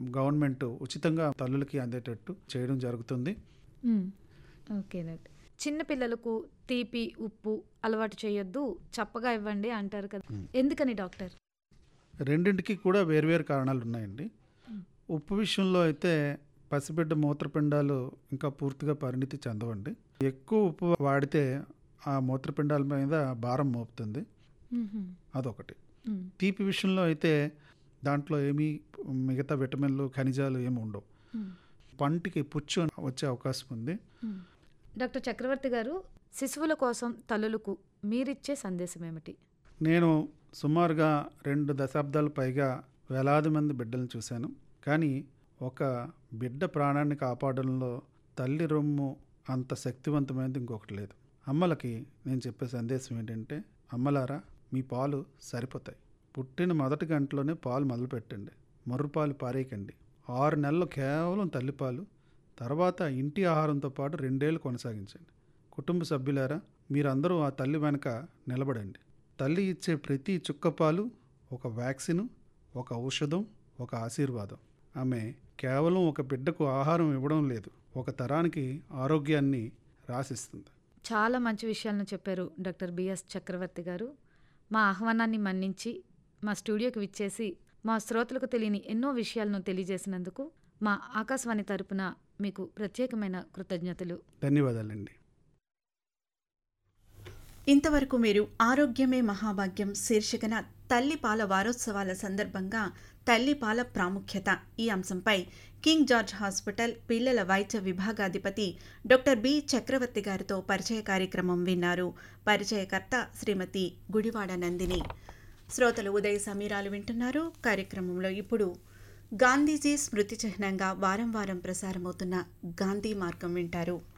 Government ఉచితంగా తల్లులకి అందేటట్టు చేయడం జరుగుతుంది మ్మ్. ఓకే రైట్ చిన్న పిల్లలకు తీపి ఉప్పు అలవాటు చేయొద్దు చప్పగా ఇవ్వండి అంటారు కదా ఎందుకని డాక్టర్ రెండింటికి కూడా వేర్వేరు కారణాలు ఉన్నాయండి ఉప్పు విషయంలో అయితే పసిబిడ్డ మూత్రపిండాలు ఇంకా పూర్తిగా పరిణితి చెందవండి ఎక్కువ ఉప్పు వాడితే ఆ మూత్రపిండాల మీద భారం మోపుతుంది మ్మ్. అదొకటి మ్మ్. తీపి విషయంలో అయితే దాంట్లో ఏమీ మిగతా విటమిన్లు ఖనిజాలు ఏమి ఉండవు మ్మ్. పంటికి పుచ్చు వచ్చే అవకాశం ఉంది మ్మ్. డాక్టర్ చక్రవర్తి గారు శిశువుల కోసం తల్లులకు మీరిచ్చే సందేశం ఏమిటి నేను సుమారుగా రెండు దశాబ్దాల పైగా వేలాది మంది బిడ్డలను చూశాను కానీ ఒక బిడ్డ ప్రాణాన్ని కాపాడంలో తల్లి రొమ్ము అంత శక్తివంతమైనది ఇంకొకటి లేదు అమ్మలకి నేను చెప్పే సందేశం ఏంటంటే అమ్మలారా మీ పాలు సరిపోతాయి పుట్టిన మొదటి గంటలోనే పాలు మొదలుపెట్టండి మర్రుపాలు పారేయకండి ఆరు నెలలు కేవలం తల్లిపాలు తర్వాత ఇంటి ఆహారంతో పాటు రెండేళ్ళు కొనసాగించండి కుటుంబ సభ్యులారా మీరందరూ ఆ తల్లి వెనక నిలబడండి తల్లి ఇచ్చే ప్రతి చుక్క పాలు ఒక వ్యాక్సిన్ ఒక ఔషధం ఒక ఆశీర్వాదం ఆమె కేవలం ఒక బిడ్డకు ఆహారం ఇవ్వడం లేదు ఒక తరానికి ఆరోగ్యాన్ని రాసిస్తుంది చాలా మంచి విషయాలను చెప్పారు డాక్టర్ బిఎస్ చక్రవర్తి గారు మా ఆహ్వానాన్ని మన్నించి మా స్టూడియోకి విచ్చేసి మా శ్రోతలకు తెలియని ఎన్నో విషయాలను తెలియజేసినందుకు మా ఆకాశవాణి తరపున మీకు ప్రత్యేకమైన కృతజ్ఞతలు ధన్యవాదాలండి ఇంతవరకు మీరు ఆరోగ్యమే మహాభాగ్యం శీర్షికన తల్లి పాల వారోత్సవాల సందర్భంగా తల్లి పాల ప్రాముఖ్యత ఈ అంశంపై కింగ్ జార్జ్ హాస్పిటల్ పిల్లల వైద్య విభాగాధిపతి డాక్టర్ బి చక్రవర్తి గారితో పరిచయ కార్యక్రమం విన్నారు పరిచయకర్త శ్రీమతి గుడివాడ నందిని శ్రోతలు ఉదయ సమీరాలు వింటున్నారు కార్యక్రమంలో ఇప్పుడు గాంధీజీ స్మృతి చిహ్నంగా వారం వారం ప్రసారమవుతున్న గాంధీ మార్గం వింటారు